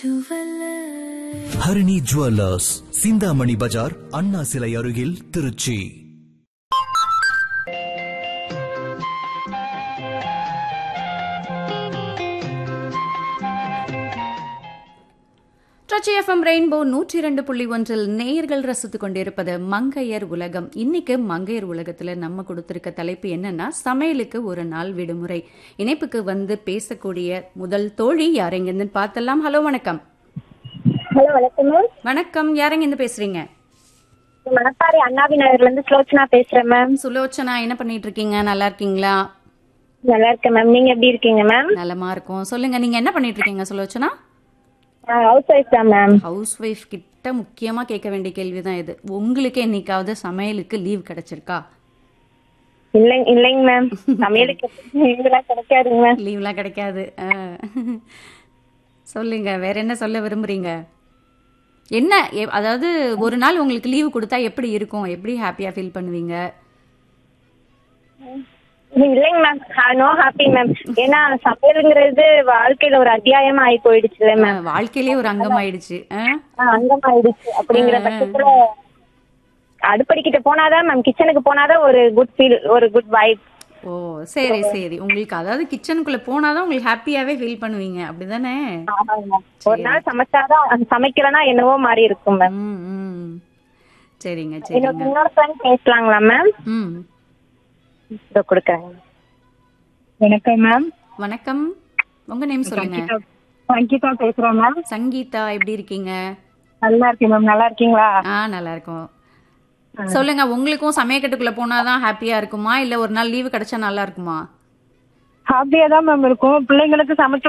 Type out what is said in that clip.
Harini jewellers Chintamani பஜார் அண்ணா சிலை அருகில் திருச்சி ட்ரச்சி எஃப்எம் ரெயின்போ நூற்றி இரண்டு புள்ளி ஒன்றில் நேயர்கள் ரசித்துக் கொண்டிருப்பது மங்கையர் உலகம் இன்னைக்கு மங்கையர் உலகத்துல நம்ம கொடுத்திருக்க தலைப்பு என்னன்னா சமையலுக்கு ஒரு நாள் விடுமுறை இணைப்புக்கு வந்து பேசக்கூடிய முதல் தோழி யாரெங்கிருந்து பார்த்தலாம் ஹலோ வணக்கம் ஹலோ வணக்கம் மேம் வணக்கம் யாரெங்கிருந்து பேசுறீங்க மணப்பாறை அண்ணாவி நகர்ல இருந்து ஸ்லோச்சனா பேசுறேன் மேம் சுலோச்சனா என்ன பண்ணிட்டு இருக்கீங்க நல்லா இருக்கீங்களா நல்லா இருக்கேன் மேம் நீங்க எப்படி இருக்கீங்க மேம் நலமா இருக்கும் சொல்லுங்க நீங்க என்ன பண்ணிட்டு இருக்கீங்க சுலோச்சனா ஹவுஸ் ஒய்ஃப் தான் மேம் ஹவுஸ் ஒய்ஃப் கிட்ட முக்கியமா கேட்க வேண்டிய கேள்விதான் இது உங்களுக்கு என்னைக்காவது சமையலுக்கு லீவ் கிடைச்சிருக்கா இல்லைங்க இல்லைங்க மேம் சமையலுக்கு இதெல்லாம் கிடைக்காதுங்க மேம் லீவ்லாம் கிடைக்காது ஆ. சொல்லுங்க வேற என்ன சொல்ல விரும்புறீங்க என்ன எ- அதாவது ஒரு நாள் உங்களுக்கு லீவு கொடுத்தா எப்படி இருக்கும் எப்படி ஹாப்பியா ஃபீல் பண்ணுவீங்க இல்லைங்க மேம் நோ ஹாப்பி மேம் ஏன்னா சமையலுங்கிறது வாழ்க்கையில ஒரு அத்தியாயமா ஆகி போயிடுச்சுல மேம் ஆ, வாழ்க்கையிலே ஒரு அங்கம் ஆயிடுச்சு ஆ? அங்கமாயிடுச்சு அப்படிங்கிற பட்சத்துல அடுப்படிக்கிட்ட போனாதான் மேம் கிச்சனுக்கு போனாதான் ஒரு குட் ஃபீல் ஒரு குட் வைப் ஓ சரி சரி உங்களுக்கு அதாவது கிச்சனுக்குள்ள போனாதான் உங்களுக்கு ஹாப்பியாவே ஃபீல் பண்ணுவீங்க அப்படிதானே ஒரு நாள் சமைச்சாதான் அது சமைக்கலன்னா என்னவோ மாதிரி இருக்கும் மேம் ம் ம் சரிங்க இன்னொரு சரிங்க இன்னொரு ஃப்ரெண்ட் பேசலாங்களா மேம் ம் இதோ கொடுக்குறேங்க வணக்கம் மேம் வணக்கம் உங்க நேம் சொல்லுங்க அங்கிதா பேசுறேன் மேம் சங்கீதா எப்படி இருக்கீங்க நல்லா இருக்கேன் மேம் நல்லா இருக்கீங்களா ஆ நல்லா இருக்கும் சொல்லுங்க உங்களுக்கும் சமயக்கட்டுக்குள்ள போனாதான் ஹாப்பியா இருக்குமா இல்ல ஒரு நாள் லீவு கிடைச்சா நல்லா இருக்குமா ஹாப்பியா தான் மேம் இருக்கும் பிள்ளைங்களுக்கு சமைச்சு